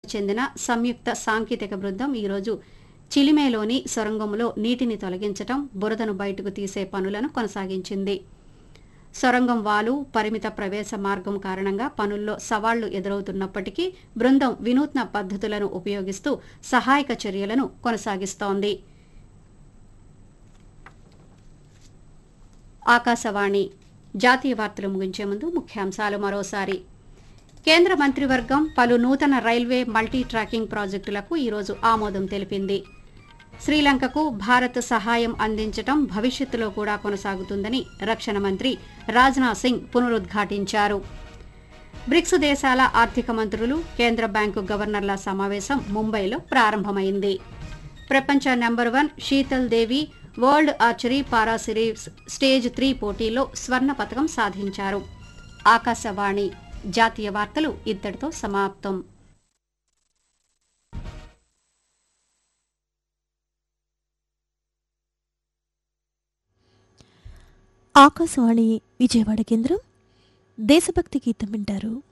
చెందిన సంయుక్త సాంకేతిక బృందం ఈరోజు చిలిమేలోని సొరంగంలో నీటిని తొలగించటం బురదను బయటకు తీసే పనులను కొనసాగించింది సొరంగం వాలు పరిమిత ప్రవేశ మార్గం కారణంగా పనుల్లో సవాళ్లు ఎదురవుతున్నప్పటికీ బృందం వినూత్న పద్ధతులను ఉపయోగిస్తూ సహాయక చర్యలను కొనసాగిస్తోంది ఆకాశవాణి జాతీయ వార్తలు ముగించే ముందు ముఖ్యాంశాలు మరోసారి కేంద్ర మంత్రివర్గం పలు నూతన రైల్వే మల్టీ ట్రాకింగ్ ప్రాజెక్టులకు ఈరోజు ఆమోదం తెలిపింది శ్రీలంకకు భారత్ సహాయం అందించటం భవిష్యత్తులో కూడా కొనసాగుతుందని రక్షణ మంత్రి రాజ్నాథ్ సింగ్ పునరుద్ఘాటించారు బ్రిక్స్ దేశాల ఆర్థిక మంత్రులు కేంద్ర బ్యాంకు గవర్నర్ల సమావేశం ముంబైలో ప్రారంభమైంది ప్రపంచ number one Sheetal Devi world archery para series stage three పోటీలో స్వర్ణ పథకం సాధించారు ఆకాశవాణి జాతీయ వార్తలు ఇద్దరితో సమాప్తం ఆకాశవాణి విజయవాడ కేంద్రం దేశభక్తి గీతం వింటారు